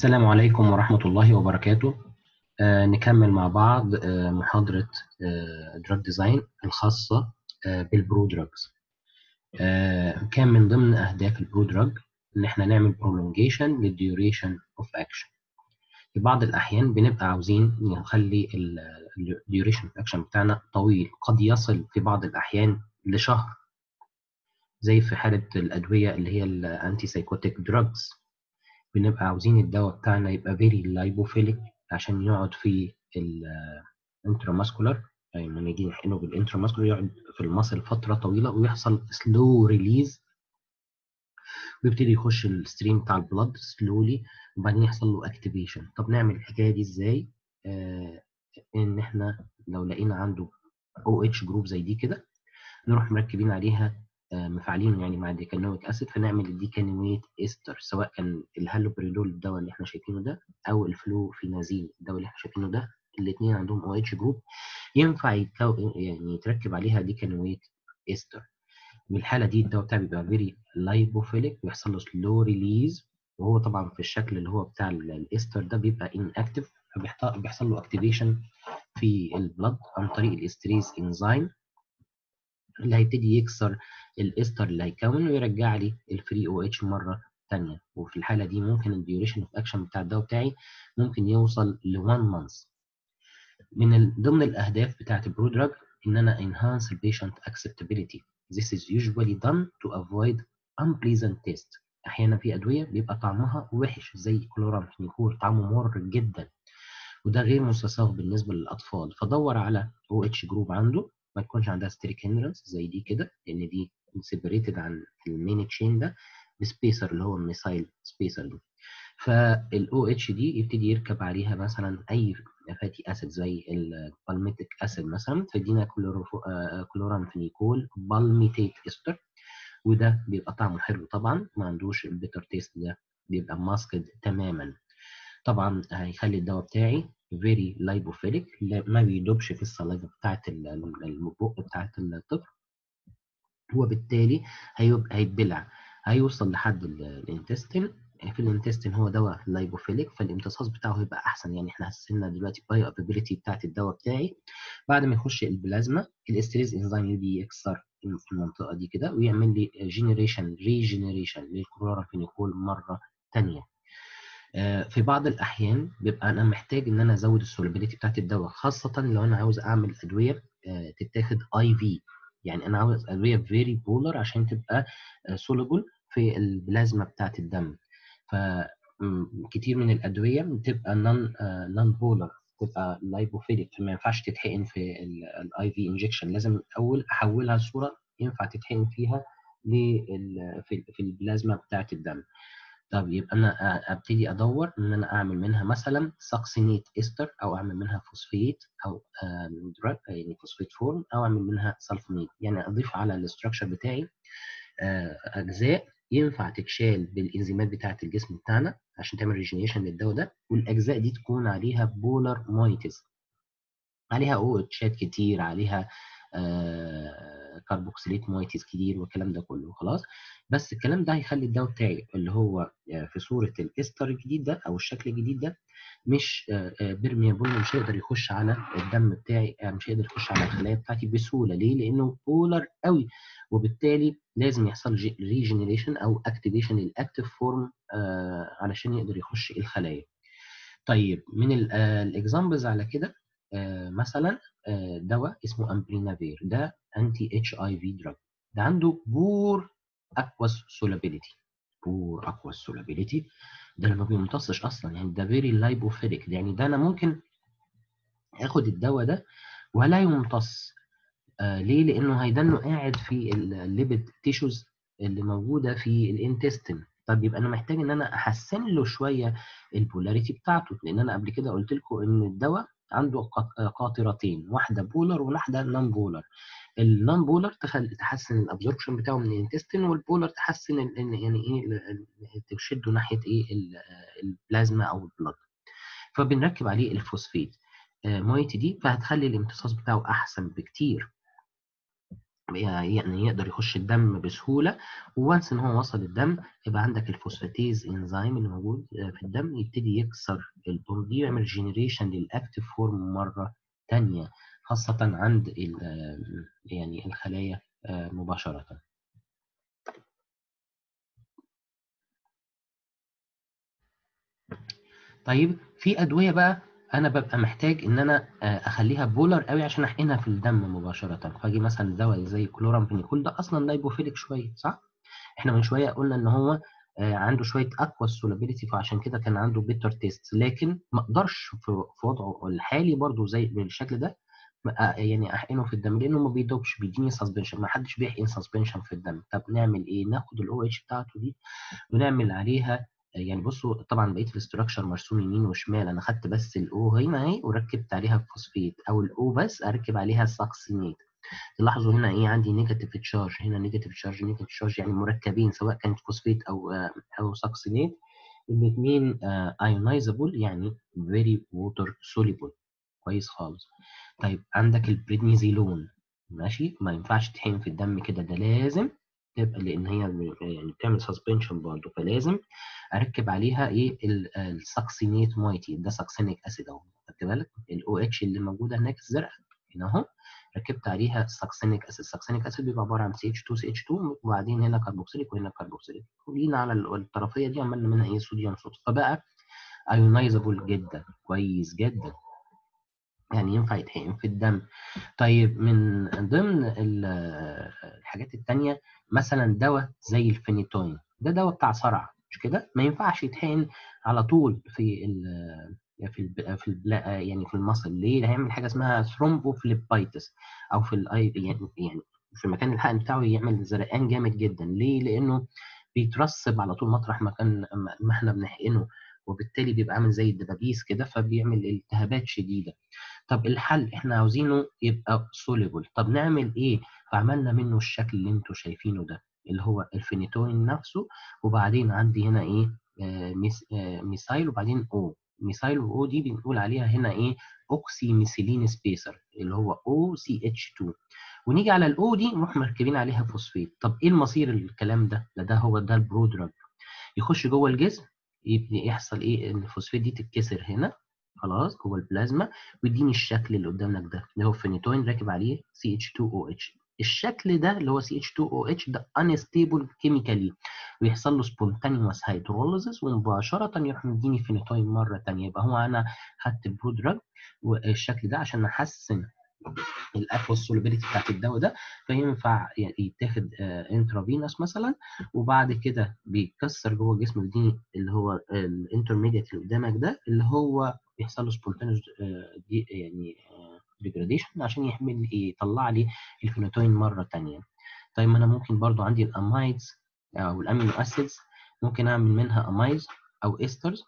السلام عليكم ورحمة الله وبركاته آه نكمل مع بعض آه محاضرة دراج ديزاين الخاصة آه بالبرو دراجز كان من ضمن أهداف البرو دراج إن إحنا نعمل برولونجيشن للديوريشن أوف أكشن في بعض الأحيان بنبقى عاوزين نخلي الديوريشن أوف أكشن بتاعنا طويل قد يصل في بعض الأحيان لشهر زي في حالة الأدوية اللي هي الأنتي سايكوتيك دراجز بنبقى عاوزين الدواء بتاعنا يبقى فيري لايبوفيليك عشان يقعد في الانتراماسكولار يعني لما نيجي نحقنه بالانتراماسكولار يقعد في المصل فتره طويله ويحصل سلو ريليز ويبتدي يخش الستريم بتاع البلد سلولي وبعدين يحصل له اكتيفيشن طب نعمل الحكايه دي ازاي؟ آه ان احنا لو لقينا عنده او اتش جروب زي دي كده نروح مركبين عليها مفعلين يعني مع الديكانويك اسيد فنعمل الديكانويت استر سواء كان الهالوبريدول الدواء اللي احنا شايفينه ده او الفلوفينازين الدواء اللي احنا شايفينه ده الاثنين عندهم او اتش جروب ينفع يتكو يعني يتركب عليها ديكانويت استر بالحاله دي الدواء بتاعي بيبقى فيري لايبوفيليك ويحصل له سلو ريليز وهو طبعا في الشكل اللي هو بتاع الاستر ده بيبقى ان اكتف فبيحصل له اكتيفيشن في البلد عن طريق الاستريز انزيم اللي هيبتدي يكسر الاستر اللي هيكون ويرجع لي الفري او اتش مره ثانيه وفي الحاله دي ممكن الديوريشن اوف اكشن بتاع الدواء بتاعي ممكن يوصل ل 1 مانث من ضمن الاهداف بتاعه البرو دراج ان انا enhance the patient acceptability this is usually done to avoid unpleasant taste احيانا في ادويه بيبقى طعمها وحش زي كلورامفينيكول طعمه مر جدا وده غير مستساغ بالنسبه للاطفال فدور على او اتش جروب عنده ما يكونش عندها ستريك هندرنس زي دي كده لان دي سيبريتد عن المين تشين ده بسبيسر اللي هو الميسايل سبيسر دي فالاو اتش دي يبتدي يركب عليها مثلا اي فاتي اسيد زي البالميتيك اسيد مثلا فيدينا كلورامفينيكول بالميتيت استر وده بيبقى طعمه حلو طبعا ما عندوش البيتر تيست ده بيبقى ماسكد تماما طبعا هيخلي الدواء بتاعي فيري لايبوفيليك ما بيدوبش في الصلاجه بتاعت البق بتاعت الطفل وبالتالي هيبقى هيتبلع هيوصل لحد الانتستين في الانتستين هو دواء لايبوفيليك فالامتصاص بتاعه هيبقى احسن يعني احنا حسنا دلوقتي بايو افابيليتي بتاعت الدواء بتاعي بعد ما يخش البلازما الاستريز انزيم يجي يكسر في المنطقه دي كده ويعمل لي جينيريشن ريجينيريشن للكلورامفينيكول مره ثانيه في بعض الاحيان بيبقى انا محتاج ان انا ازود السولوبيليتي بتاعت الدواء خاصه لو انا عاوز اعمل ادويه تتاخد اي في يعني انا عاوز ادويه فيري بولر عشان تبقى سولوبل في البلازما بتاعت الدم فكتير من الادويه بتبقى نون نون بولر تبقى لايبوفيليك فما ينفعش تتحقن في الاي في انجكشن لازم الاول احولها لصوره ينفع تتحقن فيها في البلازما بتاعت الدم طب يبقى انا ابتدي ادور ان انا اعمل منها مثلا ساكسينيت استر او اعمل منها فوسفيت او دراج يعني فوسفيت فورم او اعمل منها سلفونيت يعني اضيف على الاستراكشر بتاعي اجزاء ينفع تتشال بالانزيمات بتاعه الجسم بتاعنا عشان تعمل ريجنيشن للدواء ده والاجزاء دي تكون عليها بولار مويتز عليها او اتشات كتير عليها آه كاربوكسيليت مويتيز كتير والكلام ده كله خلاص بس الكلام ده هيخلي الدواء بتاعي اللي هو في صوره الاستر الجديد ده او الشكل الجديد ده مش بيرميابل مش هيقدر يخش على الدم بتاعي مش هيقدر يخش على الخلايا بتاعتي بسهوله ليه؟ لانه بولر قوي وبالتالي لازم يحصل ريجنريشن او اكتيفيشن للاكتيف فورم علشان يقدر يخش الخلايا. طيب من الاكزامبلز على كده مثلا دواء اسمه امبرينافير ده انتي اتش اي في دراج ده عنده بور اكواس سولابيليتي بور اكواس سولابيليتي ده ما بيمتصش اصلا يعني ده فيري لايبوفيليك يعني ده انا ممكن اخد الدواء ده ولا يمتص آه ليه لانه هيدنه قاعد في الليبيد تيشوز اللي موجوده في الانتستين طب يبقى انا محتاج ان انا احسن له شويه البولاريتي بتاعته لان انا قبل كده قلت لكم ان الدواء عنده قاطرتين واحده بولر وواحده نون بولر النون بولر تحسن الابزوربشن بتاعه من الانتستين والبولر تحسن يعني ايه تشده ناحيه ايه البلازما او البلد فبنركب عليه الفوسفيت مويتي دي فهتخلي الامتصاص بتاعه احسن بكتير يعني يقدر يخش الدم بسهوله وانس ان هو وصل الدم يبقى عندك الفوسفاتيز انزيم اللي موجود في الدم يبتدي يكسر البوند دي ويعمل جينيريشن للاكتيف فورم مره ثانيه خاصه عند يعني الخلايا مباشره طيب في ادويه بقى انا ببقى محتاج ان انا اخليها بولر قوي عشان احقنها في الدم مباشره فاجي مثلا دواء زي كلورامفينيكول ده اصلا لايبوفيليك شويه صح احنا من شويه قلنا ان هو عنده شويه اكوا سولابيليتي فعشان كده كان عنده بيتر تيست لكن ما اقدرش في وضعه الحالي برضو زي بالشكل ده يعني احقنه في الدم لانه ما بيدوبش بيديني سسبنشن ما حدش بيحقن سسبنشن في الدم طب نعمل ايه ناخد الاو اتش بتاعته دي ونعمل عليها يعني بصوا طبعا بقيه الاستراكشر مرسوم يمين وشمال انا خدت بس الاو هنا اهي وركبت عليها الفوسفيت او الاو بس اركب عليها الساكسينيت تلاحظوا هنا ايه عندي نيجاتيف تشارج هنا نيجاتيف تشارج نيجاتيف تشارج يعني مركبين سواء كانت فوسفيت او او ساكسينيت الاثنين ايونايزابل يعني فيري ووتر سوليبل كويس خالص طيب عندك البريدنيزيلون ماشي ما ينفعش تحين في الدم كده ده لازم تبقى لان هي يعني بتعمل سسبنشن برضه فلازم اركب عليها ايه الساكسينيت مويتي ده ساكسينيك اسيد اهو خدت بالك الاو اتش اللي موجوده هناك الزرقاء هنا اهو ركبت عليها ساكسينيك اسيد الساكسينيك اسيد بيبقى عباره عن سي اتش 2 سي اتش 2 وبعدين هنا كربوكسيليك وهنا كربوكسيليك ولينا على الطرفيه دي عملنا منها ايه صوديوم صوت فبقى ايونايزابل جدا كويس جدا يعني ينفع يتحقن في الدم طيب من ضمن الحاجات التانية مثلا دواء زي الفينيتوين ده دواء بتاع صرع مش كده ما ينفعش يتحقن على طول في ال في ال في ال يعني في المصل ليه ده هيعمل حاجه اسمها ثرومبوفليبايتس او في الاي يعني يعني في مكان الحقن بتاعه يعمل زرقان جامد جدا ليه لانه بيترسب على طول مطرح ما كان ما احنا بنحقنه وبالتالي بيبقى عامل زي الدبابيس كده فبيعمل التهابات شديده طب الحل احنا عاوزينه يبقى سوليبل طب نعمل ايه فعملنا منه الشكل اللي انتوا شايفينه ده اللي هو الفينيتوين نفسه وبعدين عندي هنا ايه آه ميس آه ميسايل وبعدين او ميسايل واو دي بنقول عليها هنا ايه اوكسي ميثيلين سبيسر اللي هو او سي اتش 2 ونيجي على الاو دي نروح مركبين عليها فوسفيت طب ايه المصير الكلام ده ده, ده هو ده البرودراج يخش جوه الجسم يبني يحصل ايه الفوسفيت دي تتكسر هنا خلاص جوه البلازما ويديني الشكل اللي قدامك ده اللي هو فينيتوين راكب عليه CH2OH الشكل ده اللي هو CH2OH ده unstable chemically ويحصل له spontaneous hydrolysis ومباشرة يروح مديني فينيتوين مرة تانية يبقى هو أنا خدت البرودراج والشكل ده عشان أحسن الاكوا سوليبيليتي بتاعت الدواء ده فينفع يتاخد انترافينوس مثلا وبعد كده بيتكسر جوه الجسم بيديني اللي هو الانترميديت اللي قدامك ده اللي هو بيحصل له سبونتينوس يعني ديجراديشن عشان يحمل يطلع لي الفينوتوين مره ثانيه طيب ما انا ممكن برضو عندي الامايدز او الامينو اسيدز ممكن اعمل منها امايز او استرز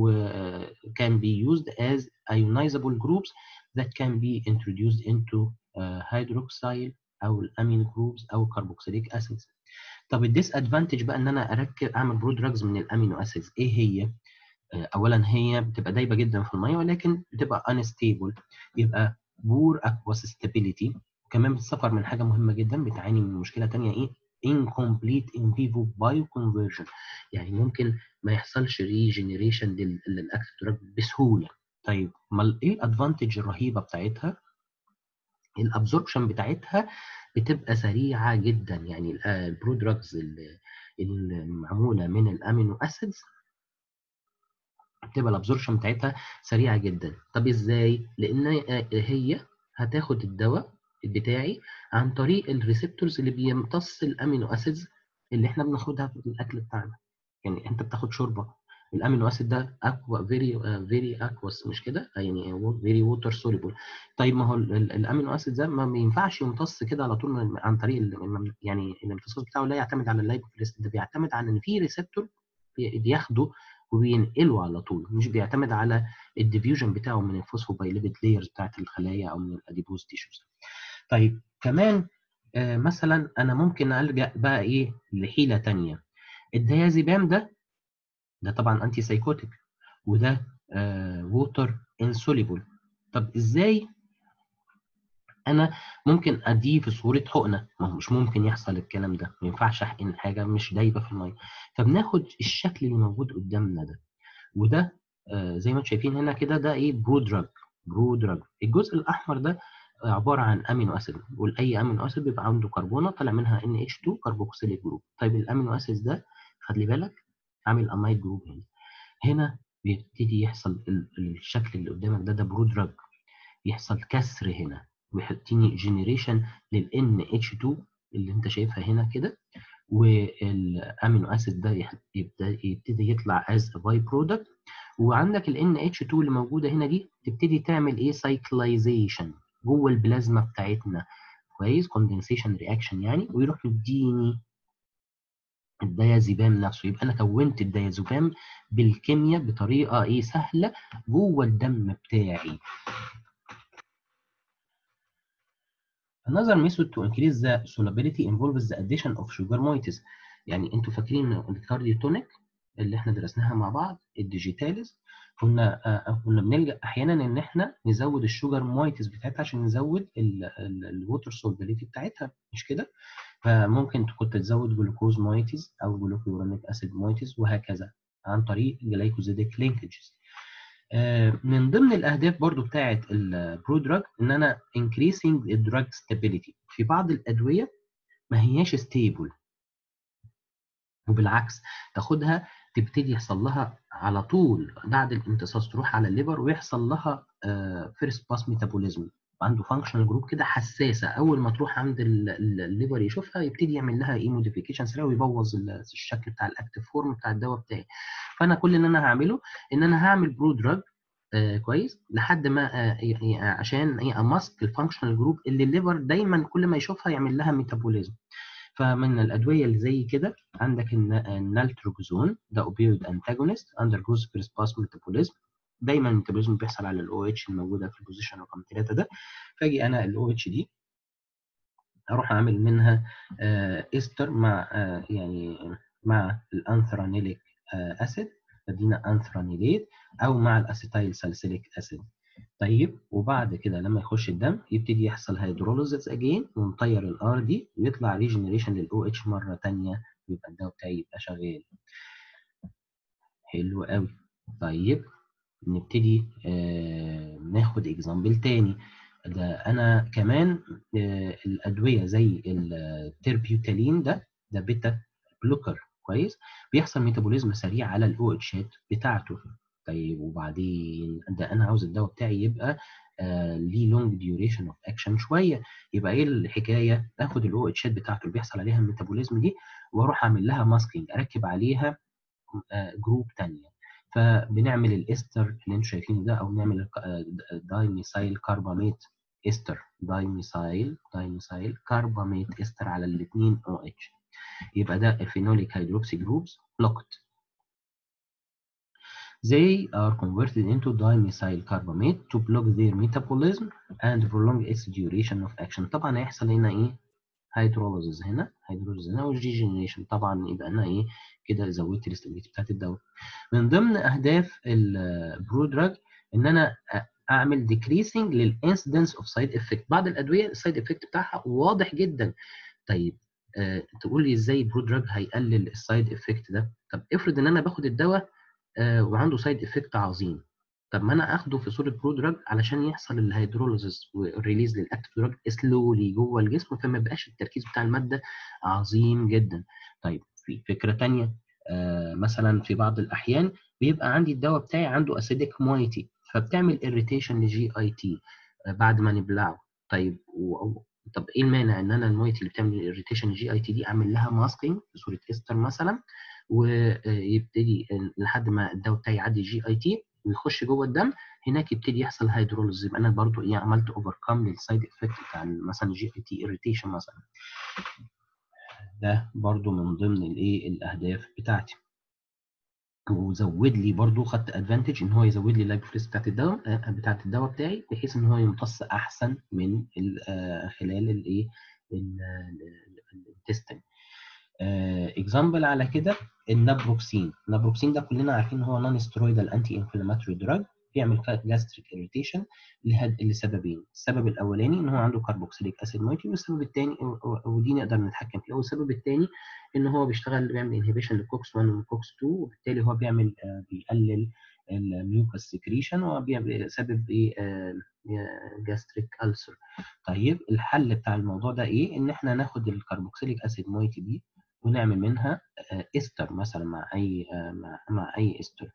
وكان be used as ionizable groups that can be introduced into uh, hydroxyl او الامين جروبز او كربوكسيليك اسيدز طب الديس ادفانتج بقى ان انا اركب اعمل برو دراجز من الامينو اسيدز ايه هي اولا هي بتبقى دايبه جدا في الميه ولكن بتبقى انستيبل يبقى بور اكواس ستابيليتي وكمان بتسفر من حاجه مهمه جدا بتعاني من مشكله ثانيه ايه incomplete in vivo bioconversion يعني ممكن ما يحصلش ريجنريشن للاكتيف دراج بسهوله طيب امال ايه الادفانتج الرهيبه بتاعتها الابزوربشن بتاعتها بتبقى سريعه جدا يعني البرو دراجز المعموله من الامينو اسيدز بتبقى الابزوربشن بتاعتها سريعه جدا طب ازاي لان هي هتاخد الدواء بتاعي عن طريق الريسبتورز اللي بيمتص الامينو اسيدز اللي احنا بناخدها في الاكل بتاعنا يعني انت بتاخد شوربه الامينو اسيد ده اكوا فيري فيري اكواس مش كده يعني فيري ووتر سوليبل طيب ما هو الامينو اسيد ده ما ينفعش يمتص كده على طول عن طريق يعني الامتصاص بتاعه لا يعتمد على اللايبوفيليس ده بيعتمد على ان في ريسبتور بياخده وبينقله على طول مش بيعتمد على الديفيوجن بتاعه من الفوسفوبايليبيد لايرز بتاعت الخلايا او من الاديبوز تيشوز طيب كمان آه مثلا انا ممكن الجا بقى ايه لحيله ثانيه الديازيبام ده ده طبعا انتي سايكوتيك وده ووتر انسوليبل طب ازاي انا ممكن اديه في صوره حقنه ما هو مش ممكن يحصل الكلام ده ما ينفعش احقن حاجه مش دايبه في الميه فبناخد الشكل اللي موجود قدامنا ده وده آه زي ما انتم شايفين هنا كده ده ايه برو دراج برو دراج الجزء الاحمر ده عباره عن امينو اسيد واي امينو اسيد بيبقى عنده كربونه طالع منها NH2 كربوكسيليك جروب طيب الامينو اسيد ده خلي بالك عامل امايد جروب هنا هنا بيبتدي يحصل الشكل اللي قدامك ده ده برو دراج يحصل كسر هنا ويحطيني جنريشن لل NH2 اللي انت شايفها هنا كده والامينو اسيد ده يبدا يبتدي يطلع از باي برودكت وعندك ال NH2 اللي موجوده هنا دي تبتدي تعمل ايه سايكلايزيشن جوه البلازما بتاعتنا كويس كوندنسيشن رياكشن يعني ويروح يديني الديازيبام نفسه يبقى انا كونت الديازيبام بالكيمياء بطريقه ايه سهله جوه الدم بتاعي Another method to increase the solubility involves the addition of sugar moieties يعني انتوا فاكرين الكارديوتونيك اللي احنا درسناها مع بعض الديجيتاليز كنا آه كنا بنلجا احيانا ان احنا نزود الشوجر مويتس بتاعتها عشان نزود الووتر سولبيليتي بتاعتها مش كده فممكن كنت تزود جلوكوز مويتس او جلوكورونيك اسيد مويتس وهكذا عن طريق جلايكوزيديك لينكجز آه من ضمن الاهداف برضو بتاعه البرو دراج ان انا increasing الدراج stability في بعض الادويه ما هياش ستيبل وبالعكس تاخدها تبتدي يحصل لها على طول بعد الامتصاص تروح على الليبر ويحصل لها فيرست باس ميتابوليزم عنده فانكشنال جروب كده حساسه اول ما تروح عند الليبر يشوفها يبتدي يعمل لها ايه موديفيكيشن سريع ويبوظ الشكل بتاع الاكتيف فورم بتاع الدواء بتاعي فانا كل اللي انا هعمله ان انا هعمل برو دراج آه كويس لحد ما آه عشان ايه اماسك الفانكشنال جروب اللي الليبر دايما كل ما يشوفها يعمل لها ميتابوليزم فمن الادويه اللي زي كده عندك النالتروكزون ده اوبيويد انتاجونست اندر جوز بريسباس ميتابوليزم دايما الميتابوليزم بيحصل على الاو اتش الموجوده في البوزيشن رقم 3 ده فاجي انا الاو اتش دي اروح اعمل منها آه استر مع آه يعني مع الانثرانيليك آه اسيد ادينا انثرانيليت او مع الاسيتايل ساليسيليك اسيد طيب وبعد كده لما يخش الدم يبتدي يحصل هيدروليزيس اجين ونطير الار دي ويطلع ريجنريشن للاو اتش مره ثانيه ويبقى الدواء بتاعي يبقى شغال حلو قوي طيب نبتدي آه ناخد اكزامبل تاني ده انا كمان آه الادويه زي التربيوتالين ده ده بيتا بلوكر كويس بيحصل ميتابوليزم سريع على الاو اتشات بتاعته طيب وبعدين ده انا عاوز الدواء بتاعي يبقى آه ليه لونج ديوريشن اوف اكشن شويه يبقى ايه الحكايه اخد الاو اتشات بتاعته اللي بيحصل عليها الميتابوليزم دي واروح اعمل لها ماسكينج اركب عليها آه جروب ثانيه فبنعمل الاستر اللي انتم شايفينه ده او نعمل دايميثايل كارباميت استر دايميثايل دايميثايل كارباميت استر على الاثنين او اتش يبقى ده الفينوليك هيدروكسي جروبس blocked They are converted into dimethyl carbamate to block their metabolism and prolong its duration of action. طبعا هيحصل هنا ايه؟ هيدروليزز هنا هيدروليزز هنا والجيجينيشن طبعا يبقى انا ايه كده زودت الاستابيليتي بتاعت الدواء. من ضمن اهداف البرو دراج ان انا اعمل decreasing للانسيدنس اوف سايد افكت بعض الادويه السايد افكت بتاعها واضح جدا. طيب آه تقول لي ازاي برو دراج هيقلل السايد افكت ده؟ طب افرض ان انا باخد الدواء آه وعنده سايد افكت عظيم طب ما انا اخده في صوره برو دراج علشان يحصل الهيدروليزس والريليز للاكتيف دراج سلولي جوه الجسم فما يبقاش التركيز بتاع الماده عظيم جدا طيب في فكره ثانيه آه مثلا في بعض الاحيان بيبقى عندي الدواء بتاعي عنده اسيديك مويتي فبتعمل اريتيشن لجي اي تي بعد ما نبلعه طيب و... طب ايه المانع ان انا المويتي اللي بتعمل اريتيشن لجي اي تي دي اعمل لها ماسكينج في صوره استر مثلا ويبتدي لحد ما الدواء بتاعي يعدي جي اي تي ويخش جوه الدم هناك يبتدي يحصل هيدروليز يبقى انا برضو ايه عملت اوفركم للسايد افكت بتاع مثلا جي اي تي اريتيشن مثلا ده برضو من ضمن الايه الاهداف بتاعتي وزود لي برضو خدت ادفانتج ان هو يزود لي اللايف فريس بتاعت الدواء بتاعت الدواء بتاعي بحيث ان هو يمتص احسن من خلال الايه التستنج اكزامبل على كده النابروكسين النابروكسين ده كلنا عارفين ان هو نون سترويدال انتي انفلاماتوري دراج بيعمل جاستريك اريتيشن لسببين السبب الاولاني ان هو عنده كاربوكسيليك اسيد مويتي والسبب الثاني ودي نقدر نتحكم فيها والسبب الثاني ان هو بيشتغل بيعمل انهبيشن لكوكس 1 وكوكس 2 وبالتالي هو بيعمل بيقلل الميوكس سكريشن وبيسبب ايه جاستريك ألسر طيب الحل بتاع الموضوع ده ايه ان احنا ناخد الكربوكسيليك اسيد مويتي دي ونعمل منها استر مثلا مع اي مع, مع اي استر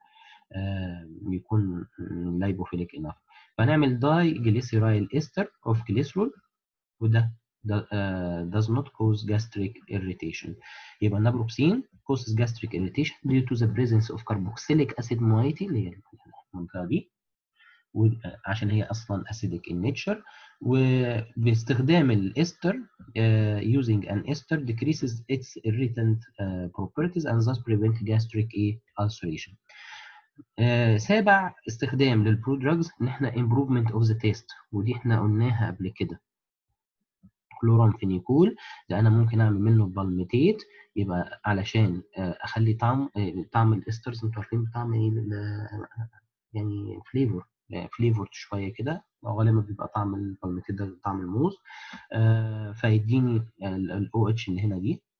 يكون لايبوفيليك انف فنعمل داي جليسيرايل استر اوف جليسرول وده does not cause gastric irritation يبقى النابروكسين causes gastric irritation due to the presence of carboxylic acid moiety اللي هي المنطقه دي عشان هي اصلا acidic in nature وباستخدام الاستر uh, using an ester decreases its irritant uh, properties and thus prevent gastric ulceration. Uh, سابع استخدام للبرو دراجز ان احنا improvement of the taste ودي احنا قلناها قبل كده كلورامفينيكول ده انا ممكن اعمل منه بالميتيت يبقى علشان اخلي طعم طعم الاسترز انتوا عارفين طعم ايه يعني فليفر فليفورد شويه كده غالبا بيبقى طعم البالميتيت ده طعم الموز فيديني الاو اتش اللي هنا دي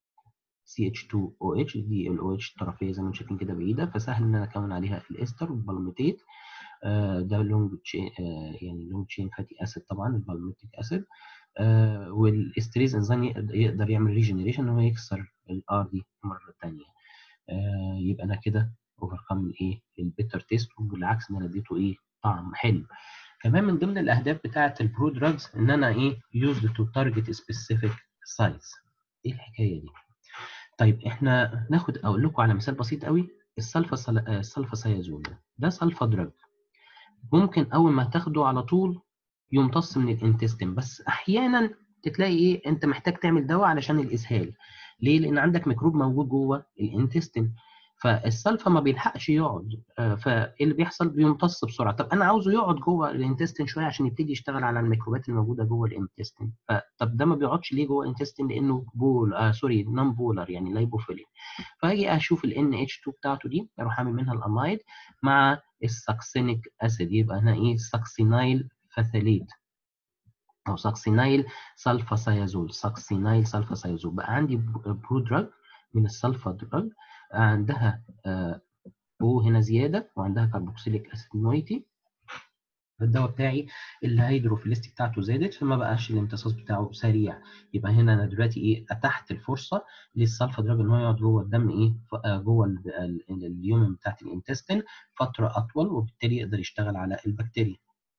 CH2OH دي ال OH الطرفيه زي ما انتم شايفين كده بعيده فسهل ان انا اكون عليها الاستر والبالميتيت ده لونج تشين يعني لونج تشين فاتي اسيد طبعا البالميتيك اسيد آه والاستريز انزيم يقدر يعمل ريجنريشن ان هو يكسر الار دي مره ثانيه آه يبقى انا كده اوفركم الايه البيتر تيست وبالعكس ان انا اديته ايه طعم حلو كمان من ضمن الاهداف بتاعه البرو دراجز ان انا ايه يوزد تو تارجت سبيسيفيك سايتس ايه الحكايه دي طيب احنا ناخد اقول لكم على مثال بسيط قوي السلفا السلفا سيازول ده سلفا دراج ممكن اول ما تاخده على طول يمتص من الانتستين بس احيانا تلاقي ايه انت محتاج تعمل دواء علشان الاسهال ليه لان عندك ميكروب موجود جوه الانتستين فالسلفا ما بيلحقش يقعد فاللي بيحصل بيمتص بسرعه طب انا عاوزه يقعد جوه الانتستين شويه عشان يبتدي يشتغل على الميكروبات الموجوده جوه الانتستين فطب ده ما بيقعدش ليه جوه الانتستين لانه بول آه سوري نون بولر يعني لايبوفيلين فاجي اشوف ال NH2 بتاعته دي اروح اعمل منها الامايد مع الساكسينيك اسيد يبقى هنا ايه ساكسينايل فاثيليت او ساكسينايل سلفاسيازول ساكسينايل سلفاسيازول بقى عندي برو دراج من السلفا دراج عندها او هنا زياده وعندها كربوكسيليك اسيد مويتي الدواء بتاعي الهيدروفيلستي بتاعته زادت فما بقاش الامتصاص بتاعه سريع يبقى هنا انا دلوقتي ايه اتحت الفرصه للسلفا دراج ان هو يقعد جوه الدم ايه جوه اليومن بتاعت الانتستين فتره اطول وبالتالي يقدر يشتغل على البكتيريا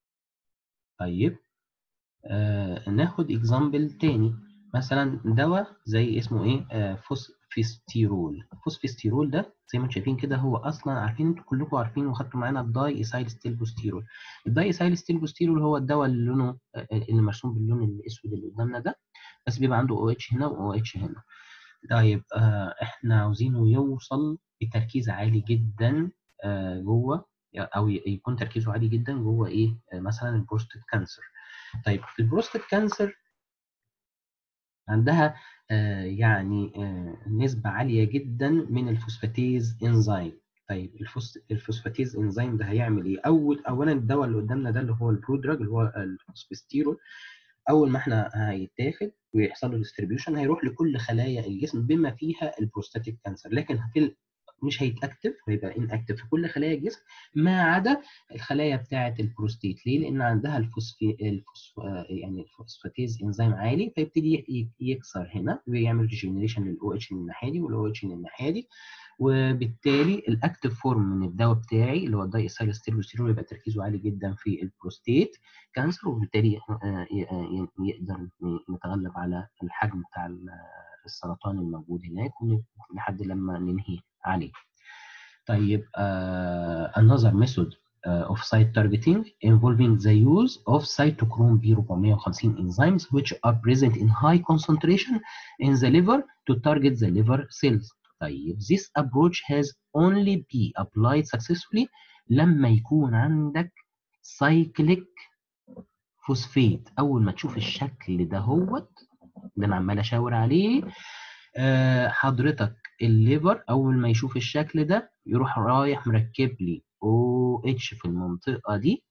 طيب آه ناخد اكزامبل تاني مثلا دواء زي اسمه ايه آه فوسفيستيرول فوسفيستيرول ده زي ما انتم شايفين كده هو اصلا عارفين انتوا كلكم عارفين وخدتوا معانا الداي ايسايل ستيلبوستيرول الداي ايسايل ستيلبوستيرول هو الدواء اللي لونه اللي مرسوم باللون الاسود اللي قدامنا ده بس بيبقى عنده او اتش هنا واو اتش هنا طيب آه احنا عاوزينه يوصل بتركيز عالي جدا آه جوه او يكون تركيزه عالي جدا جوه ايه آه مثلا البروستات كانسر طيب في البروستات كانسر عندها آه يعني آه نسبة عالية جدا من الفوسفاتيز انزيم طيب الفوسفاتيز انزيم ده هيعمل ايه؟ اول اولا الدواء اللي قدامنا ده اللي هو البرودراج اللي هو الفوسفستيرول اول ما احنا هيتاخد ويحصل له ديستريبيوشن هيروح لكل خلايا الجسم بما فيها البروستاتيك كانسر لكن في مش هيتاكتف هيبقى ان اكتف في كل خلايا الجسم ما عدا الخلايا بتاعه البروستيت ليه؟ لان عندها الفوسفي الفوسف... يعني الفوسفاتيز انزيم عالي فيبتدي يكسر هنا ويعمل ريجنريشن للاو اتش من الناحيه دي والاو اتش من الناحيه دي وبالتالي الاكتف فورم من الدواء بتاعي اللي هو الداي اسايلستيرول يبقى تركيزه عالي جدا في البروستيت كانسر وبالتالي يقدر يتغلب على الحجم بتاع السرطان الموجود هناك لحد لما ننهي عليه. طيب uh, another method uh, of site targeting involving the use of cytochrome B450 enzymes which are present in high concentration in the liver to target the liver cells. طيب this approach has only been applied successfully لما يكون عندك cyclic phosphate اول ما تشوف الشكل ده هوت اللي انا عمال اشاور عليه أه حضرتك الليفر اول ما يشوف الشكل ده يروح رايح مركب لي او اتش في المنطقه دي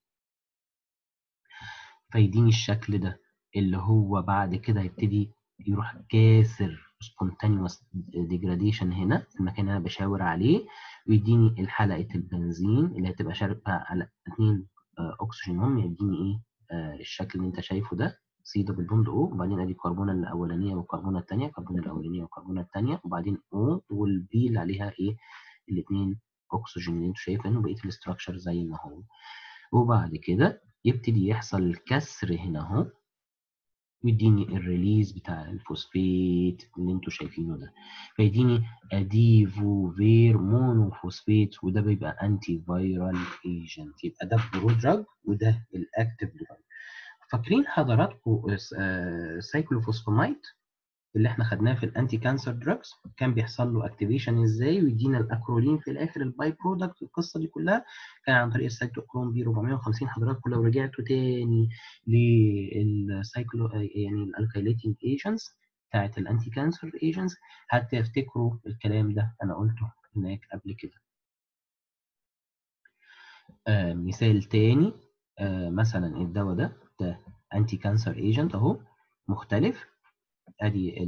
فيديني الشكل ده اللي هو بعد كده هيبتدي يروح كاسر spontaneous degradation هنا في المكان اللي انا بشاور عليه ويديني الحلقه البنزين اللي هتبقى شاركه على اتنين اكسجين هم يديني ايه آه الشكل اللي انت شايفه ده سي دبل بوند او وبعدين ادي الكربونه الاولانيه والكربونه الثانيه الكربونه الاولانيه والكربونه الثانيه وبعدين او والبي اللي عليها ايه الاثنين اكسجين اللي انتوا شايفينه بقيه الاستراكشر زي ما هو وبعد كده يبتدي يحصل الكسر هنا اهو ويديني الريليز بتاع الفوسفيت اللي انتوا شايفينه ده فيديني اديفوفير مونوفوسفيت وده بيبقى انتي فايرال ايجنت يبقى ده برو دراج وده الاكتيف دراج فاكرين حضراتكم سايكلوفوسفامايد اللي احنا خدناه في الانتي كانسر دراجز كان بيحصل له اكتيفيشن ازاي ويدينا الاكرولين في الاخر الباي برودكت القصه دي كلها كان عن طريق السايتوكروم بي 450 حضراتكم لو رجعتوا تاني للسايكلو يعني الالكايليتنج ايجنتس بتاعت الانتي كانسر ايجنتس هتفتكروا الكلام ده انا قلته هناك قبل كده آه مثال تاني آه مثلا الدواء ده ده انتي كانسر ايجنت اهو مختلف ادي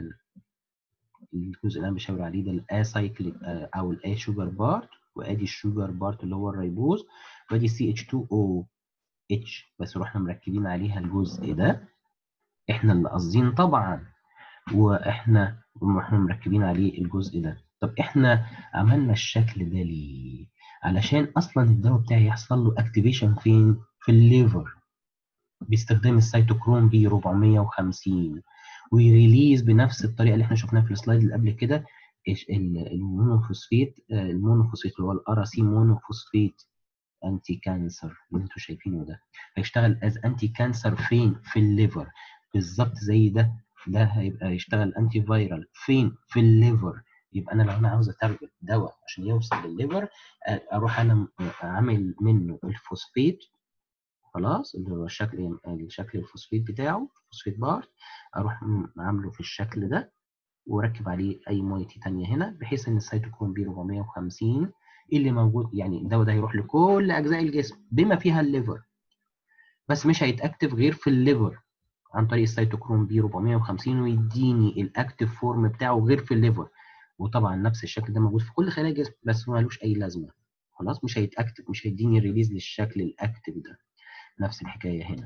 الجزء اللي انا بشاور عليه ده الاسايكليك او الا شوجر بارت وادي الشوجر بارت اللي هو الريبوز وادي سي اتش 2 او اتش بس رحنا مركبين عليها الجزء ده احنا اللي قاصدين طبعا واحنا احنا مركبين عليه الجزء ده طب احنا عملنا الشكل ده ليه علشان اصلا الدواء بتاعي يحصل له اكتيفيشن فين في الليفر باستخدام السيتوكروم بي 450 ويريليز بنفس الطريقه اللي احنا شفناها في السلايد اللي قبل كده المونوفوسفيت المونوفوسفيت اللي هو الار سي مونوفوسفيت انتي كانسر اللي انتوا شايفينه ده هيشتغل از انتي كانسر فين في الليفر بالظبط زي ده ده هيبقى يشتغل انتي فايرال فين في الليفر يبقى انا لو انا عاوز اترجم دواء عشان يوصل للليفر اروح انا عامل منه الفوسفيت خلاص اللي هو الشكل الشكل الفوسفيت بتاعه الفوسفيت بارت اروح عامله في الشكل ده واركب عليه اي مويتي ثانيه هنا بحيث ان السيتوكروم بي 450 اللي موجود يعني الدواء ده هيروح لكل اجزاء الجسم بما فيها الليفر بس مش هيتاكتف غير في الليفر عن طريق السيتوكروم بي 450 ويديني الاكتف فورم بتاعه غير في الليفر وطبعا نفس الشكل ده موجود في كل خلايا الجسم بس ما ملوش اي لازمه خلاص مش هيتاكتف مش هيديني ريليز للشكل الاكتف ده نفس الحكايه هنا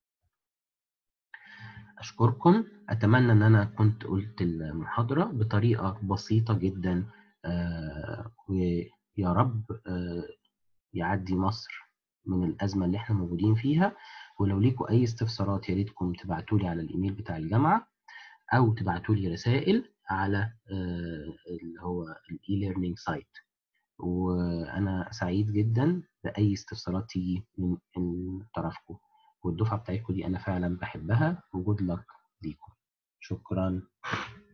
أشكركم أتمنى أن أنا كنت قلت المحاضرة بطريقة بسيطة جدا آه ويا رب آه يعدي مصر من الأزمة اللي احنا موجودين فيها ولو ليكم أي استفسارات يا ريتكم تبعتوا لي على الإيميل بتاع الجامعة أو تبعتوا لي رسائل على آه اللي هو الإي ليرنينج سايت وأنا سعيد جدا بأي استفسارات تيجي من طرفكم والدفعة بتاعتكم دي أنا فعلا بحبها وجود لك ليكم شكرا